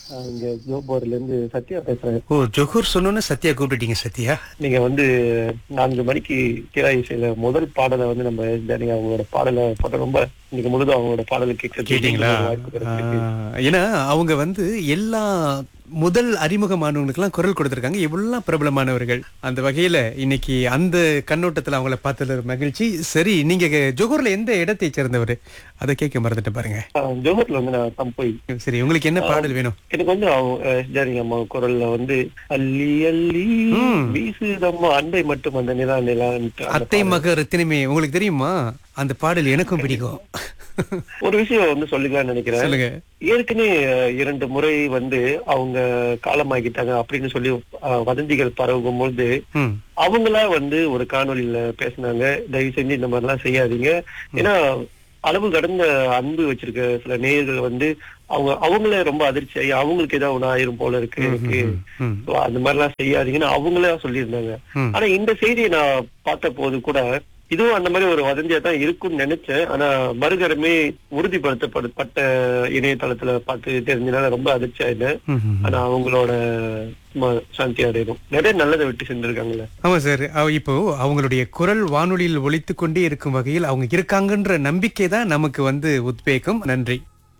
அஹ் இங்க ஜோபோர்ல இருந்து சத்யா பேசுறேன் ஓ ஜொஹூர் சொன்னோன்னு சத்யா கூப்பிட்டீங்க சத்யா நீங்க வந்து நான்கு மணிக்கு கீழா இசையில முதல் பாடலை வந்து நம்ம ஜானி அவங்களோட பாடலை போட்ட ரொம்ப இன்னைக்கு முழுதும் அவங்களோட பாடலை கேட்க கேட்டீங்களா வாய்ப்பு கிடைச்சிருக்கு. ஆ, ஏன்னா அவங்க வந்து எல்லா முதல் அறிமுகமானவங்களுக்கெல்லாம் குரல் கொடுத்திருக்காங்க எவ்வளவு பிரபலமானவர்கள் அந்த வகையில இன்னைக்கு அந்த கண்ணோட்டத்துல அவங்கள பார்த்ததுல ஒரு மகிழ்ச்சி சரி நீங்க ஜொஹூர்ல எந்த இடத்தை சேர்ந்தவர் அதை கேட்க மறந்துட்டு பாருங்க அஹ் ஜோஹர்ல வந்து நான் தம்போய் சரி உங்களுக்கு என்ன பாடல் வேணும் எனக்கு வந்து அவங்க ஜானி அம்மா குரல்ல வந்து அள்ளி அள்ளி ம். வீசுதம்மா அண்டை மட்டும் அந்த நிலா நிலான்ட்டு அந்த அத்தை மக ரத்தினமே உங்களுக்கு தெரியுமா அந்த பாடல் எனக்கும் பிடிக்கும் ஒரு விஷயம் வந்து சொல்லிக்கலாம்னு நினைக்கிறேன் சொல்லுங்க ஏற்கனவே அஹ், இரண்டு முறை வந்து அவங்க காலமாகிட்டாங்க அப்படின்னு சொல்லி அஹ், வதந்திகள் பரவும் பொழுது ம் அவங்களா வந்து ஒரு காணொளியில பேசினாங்க தயவு செஞ்சு இந்த மாதிரி எல்லாம் செய்யாதீங்க ஏன்னா அளவு கடந்த அன்பு வச்சிருக்க சில நேயர்கள் வந்து அவங்க அவங்களே ரொம்ப அதிர்ச்சி ஆகி அவங்களுக்கு ஏதாவது ஒண்ணு ஆயிரும் போல இருக்கு எனக்கு ம் So, அந்த மாதிரி எல்லாம் செய்யாதீங்கன்னு அவங்களே சொல்லியிருந்தாங்க ம். ஆனா இந்த செய்தியை நான் பார்த்த போது கூட இதுவும் அந்த மாதிரி ஒரு வதந்தியா தான் இருக்கும்னு நினைச்சேன் ஆனா மறுகரமே உறுதிப்படுத்தப்பட்ட இணையதளத்துல பார்த்து தெரிஞ்சனால ரொம்ப அதிர்ச்சி ஆயிட்டேன் ம், ம். ஆனா அவங்களோட சும்மா சாந்தி அடையணும் நிறைய நல்லதை விட்டு செஞ்சிருக்காங்கல்ல ஆமா சார் அவ- இப்போ அவங்களுடைய குரல் வானொலியில் ஒலித்து கொண்டே இருக்கும் வகையில் அவங்க இருக்காங்கன்ற நம்பிக்கை தான் நமக்கு வந்து உத்வேகம் நன்றி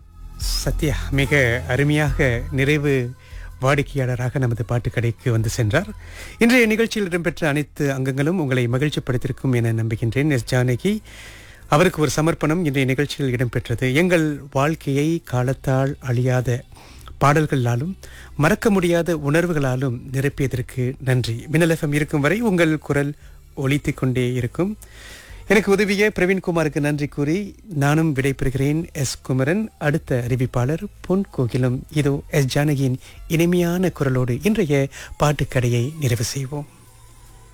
சத்யா மிக அருமையாக நிறைவு வாடிக்கையாளராக நமது பாட்டுக்கடைக்கு வந்து சென்றார் இன்றைய நிகழ்ச்சியில் இடம்பெற்ற அனைத்து அங்கங்களும் உங்களை மகிழ்ச்சிப்படுத்தியிருக்கும் என நம்புகின்றேன் எஸ் ஜானகி அவருக்கு ஒரு சமர்ப்பணம் இன்றைய நிகழ்ச்சியில் இடம்பெற்றது எங்கள் வாழ்க்கையை காலத்தால் அழியாத பாடல்களாலும் மறக்க முடியாத உணர்வுகளாலும் நிரப்பியதற்கு நன்றி மின்னல் எஃப்எம் இருக்கும் வரை உங்கள் குரல் ஒலித்துக் கொண்டே இருக்கும் எனக்கு உதவிய பிரவீன்குமாருக்கு நன்றி கூறி நானும் விடைபெறுகிறேன் எஸ் குமரன் அடுத்த அறிவிப்பாளர் பொன் கோகிலும் இதோ எஸ் ஜானகியின் இனிமையான குரலோடு இன்றைய பாட்டுக்கடையை நிறைவு செய்வோம்